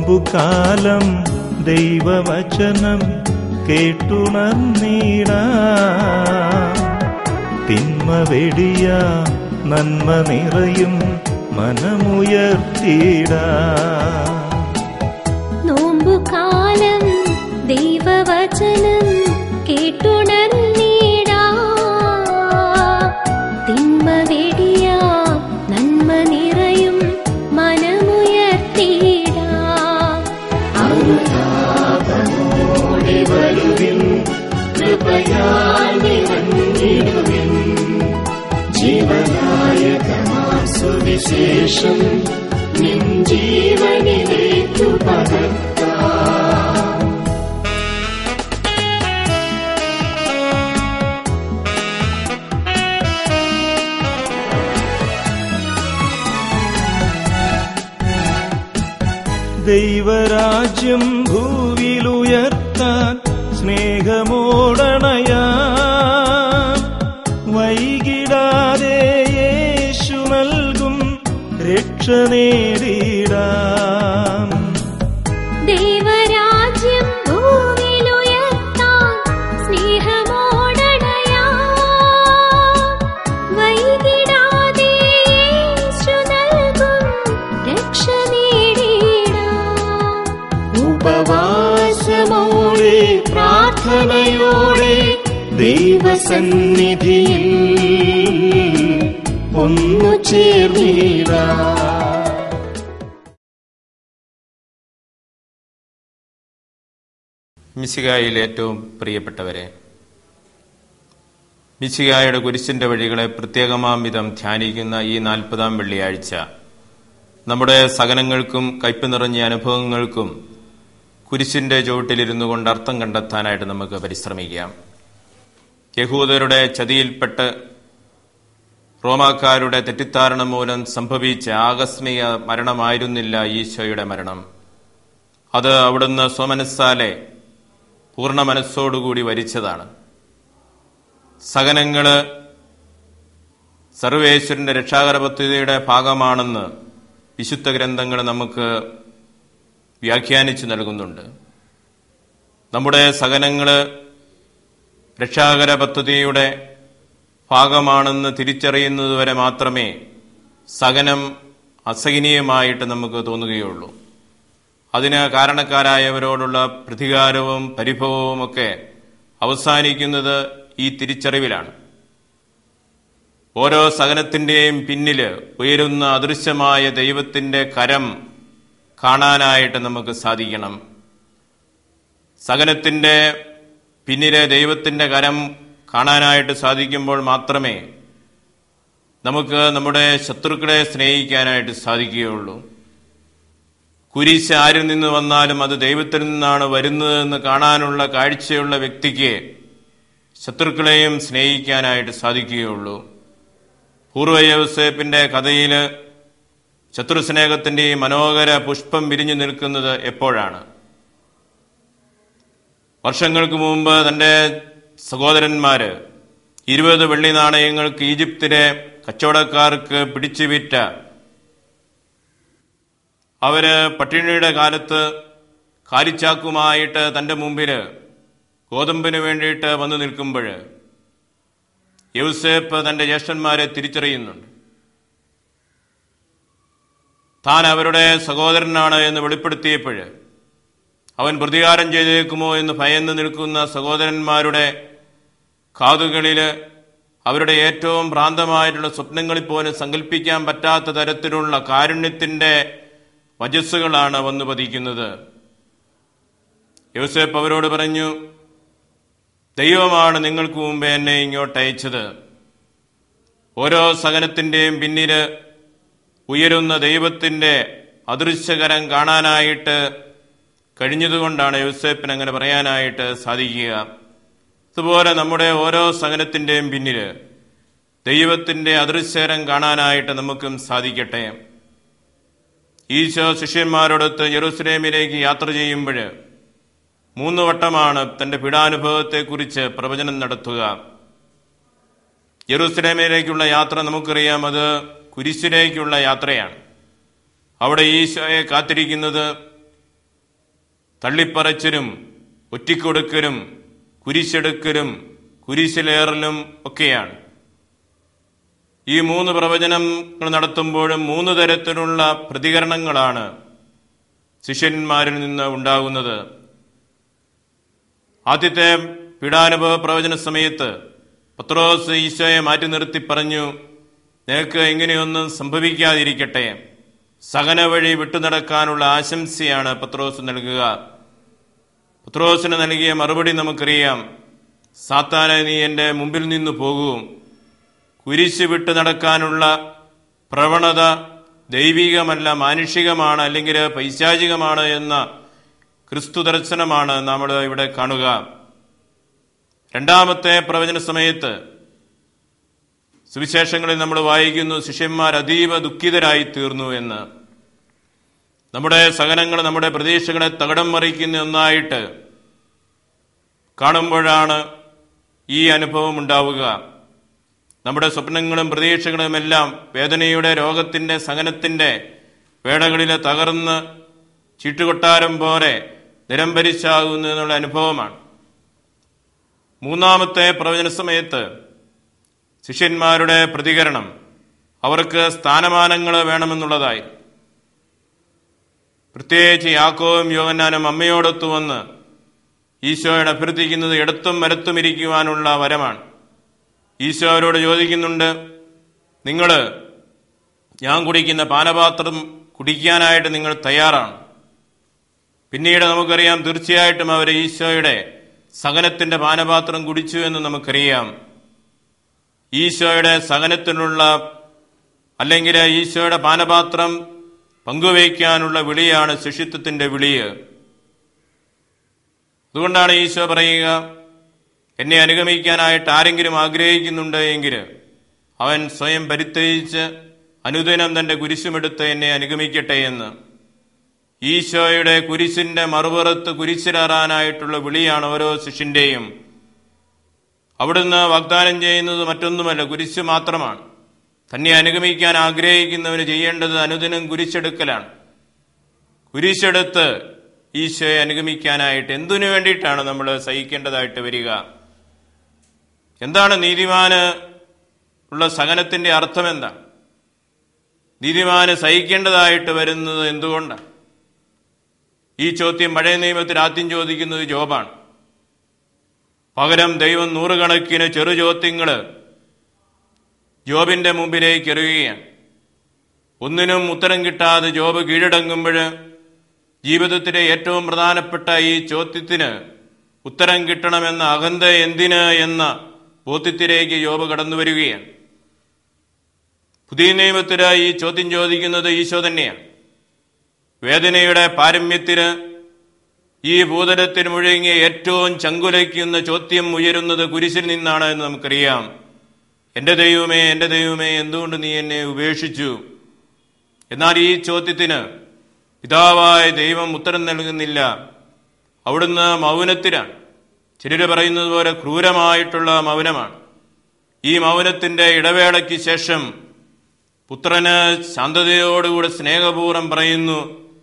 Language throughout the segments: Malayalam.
നോമ്പുകാലം ദൈവവചനം കേട്ടുണർന്നീടാ തിന്മ വെടിയ നന്മ നിറയും മനമുയർത്തിയിടാ നോമ്പുകാലം ദൈവവചനം കേട്ടുണർന്നീടാ തിന്മ വെടിയാ നന്മ നിറയും മനമുയർത്തിയിടാ സുവിശേഷം നിൻ ജീവനിലേക്കു പകർത്താം ദൈവരാജ്യം ഭൂവിലുയർത്താൻ സ്നേഹമോടണയാ വൈകിടാതെ യേശു നൽകും രക്ഷ നേടിടാം ദൈവരാജ്യം ഭൂമിയിലുയർത്താൻ സ്നേഹമോടണയാ വൈകിടാതെ യേശു നൽകും രക്ഷ നേടിയിടാം ഉപവാസമോടെ പ്രാർത്ഥനയോടെ ദൈവസന്നിധിയിൽ ഒന്നു ചേർന്നിടാം മിശികായിൽ ഏറ്റവും പ്രിയപ്പെട്ടവരെ മിശികായുടെ കുരിശിന്റെ വഴികളെ പ്രത്യേകമാം വിധം ധ്യാനിക്കുന്ന ഈ നാൽപ്പതാം വെള്ളിയാഴ്ച നമ്മുടെ സഹനങ്ങൾക്കും കയ്പ് നിറഞ്ഞ അനുഭവങ്ങൾക്കും കുരിശിന്റെ ചുവട്ടിലിരുന്നു കൊണ്ട് അർത്ഥം കണ്ടെത്താനായിട്ട് നമുക്ക് പരിശ്രമിക്കാം യഹൂദരുടെ ചതിയിൽപ്പെട്ട് റോമാക്കാരുടെ തെറ്റിദ്ധാരണ മൂലം സംഭവിച്ച ആകസ്മിക മരണമായിരുന്നില്ല ഈശോയുടെ മരണം അത് അവിടുന്ന് സ്വമനസ്സാലെ പൂർണ്ണ മനസ്സോടുകൂടി വരിച്ചതാണ് സഹനങ്ങള് സർവേശ്വരന്റെ രക്ഷാകര പദ്ധതിയുടെ ഭാഗമാണെന്ന് വിശുദ്ധ ഗ്രന്ഥങ്ങൾ നമുക്ക് വ്യാഖ്യാനിച്ചു നൽകുന്നുണ്ട് നമ്മുടെ സഹനങ്ങള് രക്ഷാകര പദ്ധതിയുടെ ഭാഗമാണെന്ന് തിരിച്ചറിയുന്നതുവരെ മാത്രമേ സഹനം അസഹനീയമായിട്ട് നമുക്ക് തോന്നുകയുള്ളൂ അതിന് കാരണക്കാരായവരോടുള്ള പ്രതികാരവും പരിഭവവും ഒക്കെ അവസാനിക്കുന്നത് ഈ തിരിച്ചറിവിലാണ് ഓരോ സഹനത്തിന്റെയും പിന്നില് ഉയരുന്ന അദൃശ്യമായ ദൈവത്തിന്റെ കരം കാണാനായിട്ട് നമുക്ക് സാധിക്കണം സഹനത്തിന്റെ പിന്നിലെ ദൈവത്തിന്റെ കരം കാണാനായിട്ട് സാധിക്കുമ്പോൾ മാത്രമേ നമുക്ക് നമ്മുടെ ശത്രുക്കളെ സ്നേഹിക്കാനായിട്ട് സാധിക്കുകയുള്ളൂ കുരിശ് ആരിൽ നിന്ന് വന്നാലും അത് ദൈവത്തിൽ നിന്നാണ് വരുന്നതെന്ന് കാണാനുള്ള കാഴ്ചയുള്ള വ്യക്തിക്ക് ശത്രുക്കളെയും സ്നേഹിക്കാനായിട്ട് സാധിക്കുകയുള്ളൂ പൂർവ്വ യോസേപ്പിന്റെ കഥയില് ശത്രുസ്നേഹത്തിന്റെ ഈ മനോഹര പുഷ്പം വിരിഞ്ഞു നിൽക്കുന്നത് എപ്പോഴാണ് വർഷങ്ങൾക്ക് മുമ്പ് തന്റെ സഹോദരന്മാര് ഇരുപത് വെള്ളി നാണയങ്ങൾക്ക് ഈജിപ്തിലെ കച്ചവടക്കാർക്ക് പിടിച്ചുവിറ്റ അവര് പട്ടിണിയുടെ കാലത്ത് കാലിച്ചാക്കുമായിട്ട് തന്റെ മുമ്പില് ഗോതമ്പിന് വേണ്ടിയിട്ട് വന്നു നിൽക്കുമ്പോൾ യൗസേപ്പ് തന്റെ ജ്യേഷ്ഠന്മാരെ തിരിച്ചറിയുന്നുണ്ട് താൻ അവരുടെ സഹോദരനാണ് എന്ന് വെളിപ്പെടുത്തിയപ്പോൾ അവൻ പ്രതികാരം ചെയ്തേക്കുമോ എന്ന് ഭയന്ന് നിൽക്കുന്ന സഹോദരന്മാരുടെ കാതുകളിൽ അവരുടെ ഏറ്റവും ഭ്രാന്തമായിട്ടുള്ള സ്വപ്നങ്ങളിൽ പോലും സങ്കല്പിക്കാൻ പറ്റാത്ത തരത്തിലുള്ള കാരുണ്യത്തിന്റെ വജസ്സുകളാണ് വന്നു പതിക്കുന്നത് യോസേപ്പ് അവരോട് പറഞ്ഞു ദൈവമാണ് നിങ്ങൾക്ക് മുമ്പേ എന്നെ ഇങ്ങോട്ട് അയച്ചത് ഓരോ സഹനത്തിന്റെയും പിന്നില് ഉയരുന്ന ദൈവത്തിന്റെ അദൃശ്യകരം കാണാനായിട്ട് കഴിഞ്ഞതുകൊണ്ടാണ് യൂസേപ്പിന് അങ്ങനെ പറയാനായിട്ട് സാധിക്കുക അതുപോലെ നമ്മുടെ ഓരോ സഹനത്തിന്റെയും പിന്നില് ദൈവത്തിന്റെ അദൃശ്യകരം കാണാനായിട്ട് നമുക്കും സാധിക്കട്ടെ ഈശോ ശിഷ്യന്മാരോടൊത്ത് ജെറൂസലേമിലേക്ക് യാത്ര ചെയ്യുമ്പോൾ മൂന്ന് വട്ടമാണ് തന്റെ പീഡാനുഭവത്തെക്കുറിച്ച് പ്രവചനം നടത്തുക ജെറൂസലേമിലേക്കുള്ള യാത്ര നമുക്കറിയാം അത് കുരിശിലേക്കുള്ള യാത്രയാണ് അവിടെ ഈശോയെ കാത്തിരിക്കുന്നത് തള്ളിപ്പറച്ചിലും ഒറ്റിക്കൊടുക്കലും കുരിശെടുക്കലും കുരിശിലേറലും ഒക്കെയാണ് ഈ മൂന്ന് പ്രവചനങ്ങൾ നടത്തുമ്പോഴും മൂന്ന് തരത്തിലുള്ള പ്രതികരണങ്ങളാണ് ശിഷ്യന്മാരിൽ നിന്ന് ഉണ്ടാകുന്നത് ആദ്യത്തെ പീഡാനുഭവ പ്രവചന സമയത്ത് പത്രോസ് ഈശോയെ മാറ്റി നിർത്തി പറഞ്ഞു നിനക്ക് ഇങ്ങനെയൊന്നും സംഭവിക്കാതിരിക്കട്ടെ സഹന വഴി വിട്ടുനടക്കാനുള്ള ആശംസയാണ് പത്രോസ് നൽകുക പത്രോസിന് നൽകിയ മറുപടി നമുക്കറിയാം സാത്താനെ നീ എൻ്റെ മുമ്പിൽ നിന്ന് പോകൂ കുരിശ് വിട്ടു നടക്കാനുള്ള പ്രവണത ദൈവികമല്ല മാനുഷികമാണ് അല്ലെങ്കിൽ പൈശാചികമാണ് എന്ന ക്രിസ്തു ദർശനമാണ് നമ്മൾ ഇവിടെ കാണുക രണ്ടാമത്തെ പ്രവചന സമയത്ത് സുവിശേഷങ്ങളിൽ നമ്മൾ വായിക്കുന്നു ശിഷ്യന്മാർ അതീവ ദുഃഖിതരായി തീർന്നു എന്ന് നമ്മുടെ സഹനങ്ങൾ നമ്മുടെ പ്രതീക്ഷകളെ തകടം മറിക്കുന്ന ഒന്നായിട്ട് കാണുമ്പോഴാണ് ഈ അനുഭവം ഉണ്ടാവുക നമ്മുടെ സ്വപ്നങ്ങളും പ്രതീക്ഷകളും എല്ലാം വേദനയുടെ രോഗത്തിന്റെ സഹനത്തിന്റെ വേടകളിൽ തകർന്ന് ചീട്ടുകൊട്ടാരം പോലെ നിരംബരിച്ചാകുന്നു എന്നുള്ള അനുഭവമാണ് മൂന്നാമത്തെ പ്രവചന സമയത്ത് ശിഷ്യന്മാരുടെ പ്രതികരണം അവർക്ക് സ്ഥാനമാനങ്ങൾ വേണമെന്നുള്ളതായി പ്രത്യേകിച്ച് യാക്കോവും യോഹന്നാനും അമ്മയോടൊത്തു വന്ന് ഈശോയോട് അഭ്യർത്ഥിക്കുന്നത് ഇടത്തും വലത്തും ഇരിക്കുവാനുള്ള വരമാണ് ഈശോ അവരോട് ചോദിക്കുന്നുണ്ട് നിങ്ങൾ ഞാൻ കുടിക്കുന്ന പാനപാത്രം കുടിക്കാനായിട്ട് നിങ്ങൾ തയ്യാറാണ് പിന്നീട് നമുക്കറിയാം തീർച്ചയായിട്ടും അവർ ഈശോയുടെ സഹനത്തിന്റെ പാനപാത്രം കുടിച്ചു എന്ന് നമുക്കറിയാം ഈശോയുടെ സഹനത്തിനുള്ള അല്ലെങ്കിൽ ഈശോയുടെ പാനപാത്രം പങ്കുവയ്ക്കാനുള്ള വിളിയാണ് ശിഷ്യത്വത്തിന്റെ വിളിയ് അതുകൊണ്ടാണ് ഈശോ പറയുക എന്നെ അനുഗമിക്കാനായിട്ട് ആരെങ്കിലും ആഗ്രഹിക്കുന്നുണ്ട് എങ്കിൽ അവൻ സ്വയം പരിത്യജിച്ച് അനുദിനം തന്റെ കുരിശുമെടുത്ത് എന്നെ അനുഗമിക്കട്ടെ എന്ന് ഈശോയുടെ കുരിശിന്റെ മറുപുറത്ത് കുരിശിലേറാനായിട്ടുള്ള വിളിയാണ് ഓരോ ശിഷ്യന്റെയും അവിടുന്ന് വാഗ്ദാനം ചെയ്യുന്നത് മറ്റൊന്നുമല്ല കുരിശ് മാത്രമാണ് തന്നെ അനുഗമിക്കാൻ ആഗ്രഹിക്കുന്നവന് ചെയ്യേണ്ടത് അനുദിനം കുരിശെടുക്കലാണ് കുരിശെടുത്ത് ഈശോയെ അനുഗമിക്കാനായിട്ട് എന്തിനു വേണ്ടിയിട്ടാണ് നമ്മൾ സഹിക്കേണ്ടതായിട്ട് വരിക എന്താണ് നീതിമാന് ഉള്ള സഹനത്തിന്റെ അർത്ഥം എന്താണ് നീതിമാന് സഹിക്കേണ്ടതായിട്ട് വരുന്നത് എന്തുകൊണ്ടാണ് ഈ ചോദ്യം പഴയ നിയമത്തിൽ ആദ്യം ചോദിക്കുന്നത് ജോബാണ് പകരം ദൈവം നൂറുകണക്കിന് ചെറു ചോദ്യങ്ങള് ജോബിന്റെ മുമ്പിലേക്ക് എറിയുകയാണ് ഒന്നിനും ഉത്തരം കിട്ടാതെ ജോബ് കീഴടങ്ങുമ്പോൾ ജീവിതത്തിലെ ഏറ്റവും പ്രധാനപ്പെട്ട ഈ ചോദ്യത്തിന് ഉത്തരം കിട്ടണമെന്ന അകന്ത എന്തിന് എന്ന ബോധ്യത്തിലേക്ക് ജോബ് കടന്നു വരികയാണ് പുതിയ നിയമത്തില് ഈ ചോദ്യം ചോദിക്കുന്നത് ഈശോ തന്നെയാണ് വേദനയുടെ പാരമ്യത്തിന് ഈ ഭൂതലത്തിന് മുഴുങ്ങിയ ഏറ്റവും ചങ്കുലയ്ക്കുന്ന ചോദ്യം ഉയരുന്നത് കുരിശിൽ നിന്നാണ് എന്ന് നമുക്കറിയാം എന്റെ ദൈവമേ എന്റെ ദൈവമേ എന്തുകൊണ്ട് നീ എന്നെ ഉപേക്ഷിച്ചു എന്നാൽ ഈ ചോദ്യത്തിന് പിതാവായ ദൈവം ഉത്തരം നൽകുന്നില്ല അവിടുന്ന് മൗനത്തിലാണ് ചിലര് പറയുന്നത് പോലെ ക്രൂരമായിട്ടുള്ള മൗനമാണ് ഈ മൗനത്തിന്റെ ഇടവേളയ്ക്ക് ശേഷം പുത്രന് ശാന്തതയോടുകൂടെ സ്നേഹപൂർവ്വം പറയുന്നു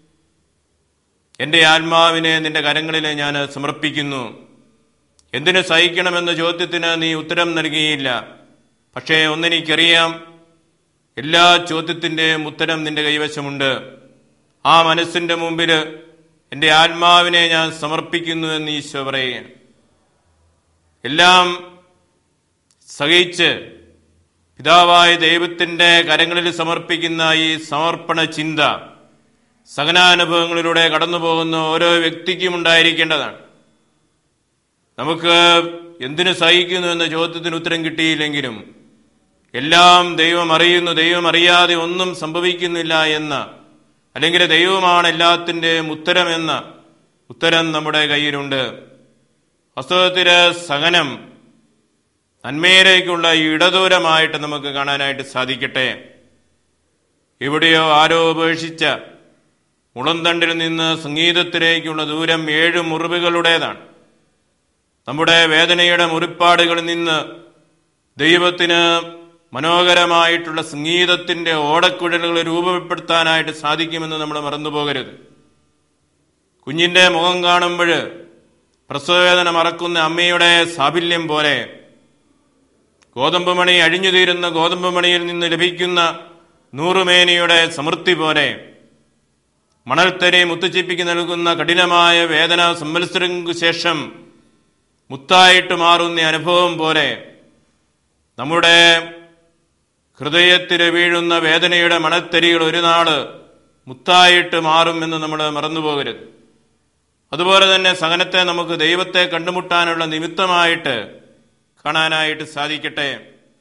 എന്റെ ആത്മാവിനെ നിന്റെ കരങ്ങളിൽ ഞാൻ സമർപ്പിക്കുന്നു എന്തിനു സഹിക്കണമെന്ന ചോദ്യത്തിന് നീ ഉത്തരം നൽകിയില്ല പക്ഷേ ഒന്നെനിക്കറിയാം എല്ലാ ചോദ്യത്തിന്റെയും ഉത്തരം നിന്റെ കൈവശമുണ്ട് ആ മനസ്സിന്റെ മുമ്പിൽ എന്റെ ആത്മാവിനെ ഞാൻ സമർപ്പിക്കുന്നു എന്ന് ഈശോ പറയുകയാണ് എല്ലാം സഹിച്ച് പിതാവായ ദൈവത്തിന്റെ കരങ്ങളിൽ സമർപ്പിക്കുന്ന ഈ സമർപ്പണ ചിന്ത സഹനാനുഭവങ്ങളിലൂടെ കടന്നു പോകുന്ന ഓരോ വ്യക്തിക്കും ഉണ്ടായിരിക്കേണ്ടതാണ് നമുക്ക് എന്തിനു സഹിക്കുന്നു എന്ന ചോദ്യത്തിന് ഉത്തരം കിട്ടിയില്ലെങ്കിലും എല്ലാം ദൈവം അറിയുന്നു ദൈവം അറിയാതെ ഒന്നും സംഭവിക്കുന്നില്ല എന്ന അല്ലെങ്കിൽ ദൈവമാണ് എല്ലാത്തിൻ്റെയും ഉത്തരമെന്ന ഉത്തരം നമ്മുടെ കയ്യിലുണ്ട് വാസ്തവത്തില് സഹനം നന്മയിലേക്കുള്ള ഈ ഇടദൂരമായിട്ട് നമുക്ക് കാണാനായിട്ട് സാധിക്കട്ടെ എവിടെയോ ആരോ ഉപേക്ഷിച്ച മുളന്തണ്ടിൽ നിന്ന് സംഗീതത്തിലേക്കുള്ള ദൂരം ഏഴ് മുറിവുകളുടേതാണ് നമ്മുടെ വേദനയുടെ മുറിപ്പാടുകളിൽ നിന്ന് ദൈവത്തിന് മനോഹരമായിട്ടുള്ള സംഗീതത്തിന്റെ ഓടക്കുഴലുകൾ രൂപപ്പെടുത്താനായിട്ട് സാധിക്കുമെന്ന് നമ്മൾ മറന്നുപോകരുത് കുഞ്ഞിന്റെ മുഖം കാണുമ്പോൾ പ്രസവവേദന മറക്കുന്ന അമ്മയുടെ സാഫല്യം പോലെ ഗോതമ്പ് മണി അഴിഞ്ഞു തീരുന്ന ഗോതമ്പ് മണിയിൽ നിന്ന് ലഭിക്കുന്ന നൂറുമേനിയുടെ സമൃദ്ധി പോലെ മണൽത്തരി മുത്തുച്ചിപ്പിക്ക് നൽകുന്ന കഠിനമായ വേദന സംവത്സരങ്ങൾക്ക് ശേഷം മുത്തായിട്ട് മാറുന്ന അനുഭവം പോലെ നമ്മുടെ ഹൃദയത്തിൽ വീഴുന്ന വേദനയുടെ മണത്തരികൾ ഒരു നാള് മുത്തായിട്ട് മാറുമെന്ന് നമ്മൾ മറന്നുപോകരുത് അതുപോലെ തന്നെ സഹനത്തെ നമുക്ക് ദൈവത്തെ കണ്ടുമുട്ടാനുള്ള നിമിത്തമായിട്ട് കാണാനായിട്ട് സാധിക്കട്ടെ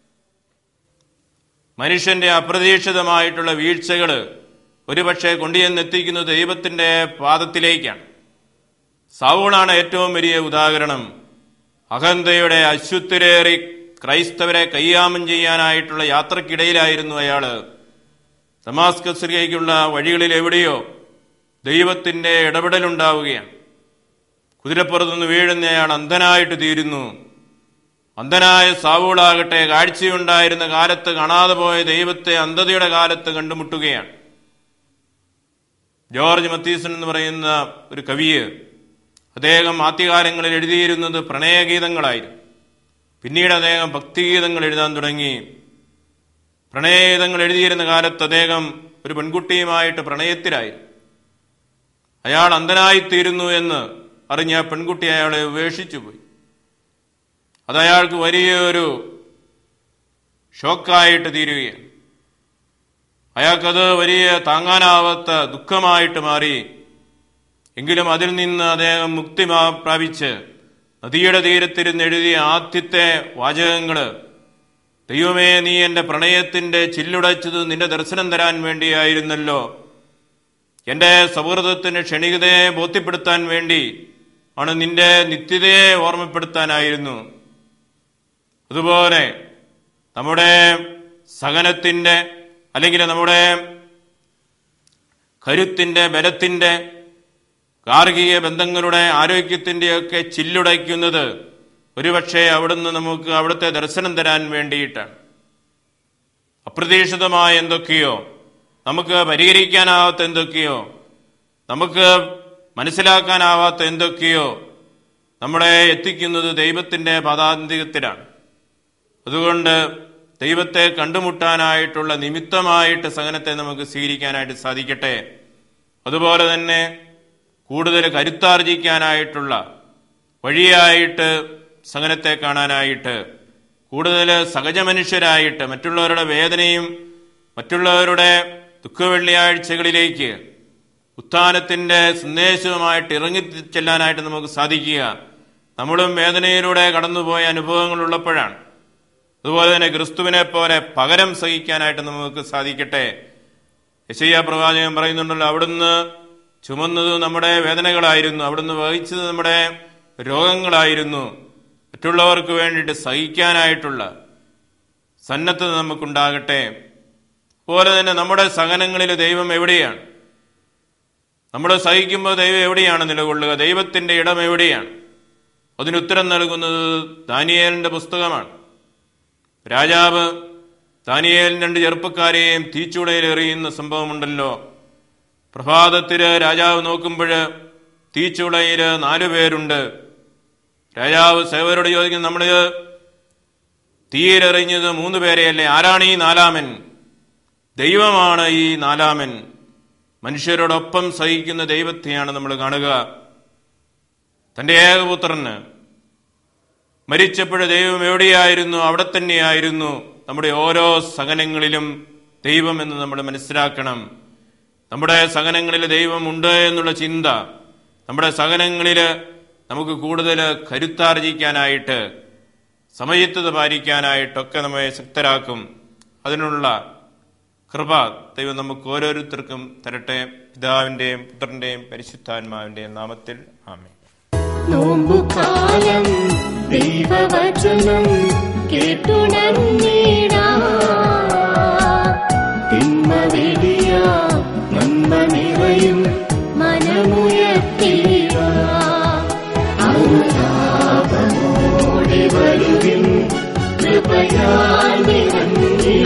മനുഷ്യന്റെ അപ്രതീക്ഷിതമായിട്ടുള്ള വീഴ്ചകൾ ഒരുപക്ഷെ കൊണ്ടുചെന്നെത്തിക്കുന്നത് ദൈവത്തിന്റെ പാദത്തിലേക്കാണ് സാവൂളാണ് ഏറ്റവും വലിയ ഉദാഹരണം അഹന്തയുടെ അശ്വത്തിലേറി ക്രൈസ്തവരെ കയ്യാമം ചെയ്യാനായിട്ടുള്ള യാത്രക്കിടയിലായിരുന്നു അയാള് ദമാസ്കസിലേക്കുള്ള വഴികളിൽ എവിടെയോ ദൈവത്തിന്റെ ഇടപെടലുണ്ടാവുകയാണ് കുതിരപ്പുറത്തുനിന്ന് വീഴുന്നയാൾ അന്ധനായിട്ട് തീരുന്നു അന്ധനായ സാവൂളാകട്ടെ കാഴ്ചയുണ്ടായിരുന്ന കാലത്ത് കാണാതെ പോയ ദൈവത്തെ അന്ധതയുടെ കാലത്ത് കണ്ടുമുട്ടുകയാണ് ജോർജ് മത്തീസൺ എന്ന് പറയുന്ന ഒരു കവിയ് അദ്ദേഹം ആദ്യകാലങ്ങളിൽ എഴുതിയിരുന്നത് പ്രണയഗീതങ്ങളായിരുന്നു പിന്നീട് അദ്ദേഹം ഭക്തിഗീതങ്ങൾ എഴുതാൻ തുടങ്ങി പ്രണയഗീതങ്ങൾ എഴുതിയിരുന്ന കാലത്ത് അദ്ദേഹം ഒരു പെൺകുട്ടിയുമായിട്ട് പ്രണയത്തിലായിരുന്നു അയാൾ അന്ധനായിത്തീരുന്നു എന്ന് അറിഞ്ഞ ആ പെൺകുട്ടി അയാളെ ഉപേക്ഷിച്ചു പോയി അത് അയാൾക്ക് വലിയൊരു ഷോക്കായിട്ട് തീരുകയാണ് അയാൾക്കത് വലിയ താങ്ങാനാവാത്ത ദുഃഖമായിട്ട് മാറി എങ്കിലും അതിൽ നിന്ന് അദ്ദേഹം മുക്തി മാ- പ്രാപിച്ച് നദിയുടെ തീരത്തിരുന്ന് എഴുതിയ ആദ്യത്തെ വാചകങ്ങള് ദൈവമേ നീ എന്റെ പ്രണയത്തിന്റെ ചില്ലുടച്ചത് നിന്റെ ദർശനം തരാൻ വേണ്ടിയായിരുന്നല്ലോ എന്റെ സൗഹൃദത്തിന് ക്ഷണികതയെ ബോധ്യപ്പെടുത്താൻ വേണ്ടി ആണ് നിന്റെ നിത്യതയെ ഓർമ്മപ്പെടുത്താനായിരുന്നു അതുപോലെ നമ്മുടെ സഹനത്തിന്റെ അല്ലെങ്കിൽ നമ്മുടെ കരുത്തിന്റെ ബലത്തിന്റെ ഗാർഹിക ബന്ധങ്ങളുടെ ആരോഗ്യത്തിന്റെയൊക്കെ ചില്ലുടയ്ക്കുന്നത് ഒരുപക്ഷെ അവിടുന്ന് നമുക്ക് അവിടുത്തെ ദർശനം തരാൻ വേണ്ടിയിട്ടാണ് അപ്രതീക്ഷിതമായ എന്തൊക്കെയോ നമുക്ക് പരിഹരിക്കാനാവാത്ത എന്തൊക്കെയോ നമുക്ക് മനസ്സിലാക്കാനാവാത്ത എന്തൊക്കെയോ നമ്മളെ എത്തിക്കുന്നത് ദൈവത്തിന്റെ പദാന്തികത്തിലാണ് അതുകൊണ്ട് ദൈവത്തെ കണ്ടുമുട്ടാനായിട്ടുള്ള നിമിത്തമായിട്ട് സഹനത്തെ നമുക്ക് സ്വീകരിക്കാനായിട്ട് സാധിക്കട്ടെ അതുപോലെ തന്നെ കൂടുതൽ കരുത്താർജിക്കാനായിട്ടുള്ള വഴിയായിട്ട് സഹനത്തെ കാണാനായിട്ട് കൂടുതൽ സഹജമനുഷ്യരായിട്ട് മറ്റുള്ളവരുടെ വേദനയും മറ്റുള്ളവരുടെ ദുഃഖവെള്ളിയാഴ്ചകളിലേക്ക് ഉത്ഥാനത്തിന്റെ സന്ദേശവുമായിട്ട് ഇറങ്ങി ചെല്ലാനായിട്ട് നമുക്ക് സാധിക്കുക നമ്മളും വേദനയിലൂടെ കടന്നുപോയ അനുഭവങ്ങൾ ഉള്ളപ്പോഴാണ് അതുപോലെ തന്നെ ക്രിസ്തുവിനെ പോലെ പകരം സഹിക്കാനായിട്ട് നമുക്ക് സാധിക്കട്ടെ യശയ്യ പ്രവാചകൻ പറയുന്നുണ്ടല്ലോ അവിടുന്ന് ചുമന്നത് നമ്മുടെ വേദനകളായിരുന്നു അവിടുന്ന് വഹിച്ചത് നമ്മുടെ രോഗങ്ങളായിരുന്നു മറ്റുള്ളവർക്ക് വേണ്ടിയിട്ട് സഹിക്കാനായിട്ടുള്ള സന്നദ്ധത നമുക്കുണ്ടാകട്ടെ അതുപോലെ തന്നെ നമ്മുടെ സഹനങ്ങളിൽ ദൈവം എവിടെയാണ് നമ്മൾ സഹിക്കുമ്പോൾ ദൈവം എവിടെയാണ് നിലകൊള്ളുക ദൈവത്തിന്റെ ഇടം എവിടെയാണ് അതിനുത്തരം നൽകുന്നത് ദാനിയേലിന്റെ പുസ്തകമാണ് രാജാവ് ദാനിയേലിന് രണ്ട് ചെറുപ്പക്കാരെയും തീച്ചൂടയിൽ എറിയുന്ന സംഭവമുണ്ടല്ലോ പ്രഭാതത്തില് രാജാവ് നോക്കുമ്പോൾ തീച്ചൂടയിൽ നാലു പേരുണ്ട് രാജാവ് സേവരോട് ചോദിക്കുന്നു നമ്മൾ തീയിലെറിഞ്ഞത് മൂന്ന് പേരെയല്ലേ ആരാണ് ഈ നാലാമൻ ദൈവമാണ് ഈ നാലാമൻ മനുഷ്യരോടൊപ്പം സഹിക്കുന്ന ദൈവത്തെയാണ് നമ്മൾ കാണുക തന്റെ ഏകപുത്രന് മരിച്ചപ്പോൾ ദൈവം എവിടെയായിരുന്നു അവിടെ തന്നെയായിരുന്നു നമ്മുടെ ഓരോ സഹനങ്ങളിലും ദൈവം എന്ന് നമ്മൾ മനസ്സിലാക്കണം നമ്മുടെ സഹനങ്ങളിൽ ദൈവം ഉണ്ട് എന്നുള്ള ചിന്ത നമ്മുടെ സഹനങ്ങളിൽ നമുക്ക് കൂടുതൽ കരുത്താർജിക്കാനായിട്ട് സമയത്തത പാലിക്കാനായിട്ടൊക്കെ നമ്മെ ശക്തരാക്കും അതിനുള്ള കൃപ ദൈവം നമുക്ക് ഓരോരുത്തർക്കും തരട്ടെ പിതാവിന്റെയും പുത്രന്റെയും പരിശുദ്ധാത്മാവിന്റെയും നാമത്തിൽ ആമേ നോമ്പുകാലം ദൈവവചനം കേട്ടുണർന്നീടാ തിന്മ വെടിയ നന്മ നിറയും മനമുയർത്തിയിടാ അനുതാപമോടെ വരുവിൻ കൃപയാൽ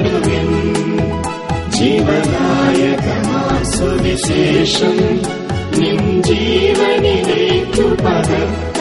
നിറഞ്ഞിടുവിൻ ജീവനായകമാ സുവിശേഷം നിൻ ജീവനിലേക്കു പകർത്ത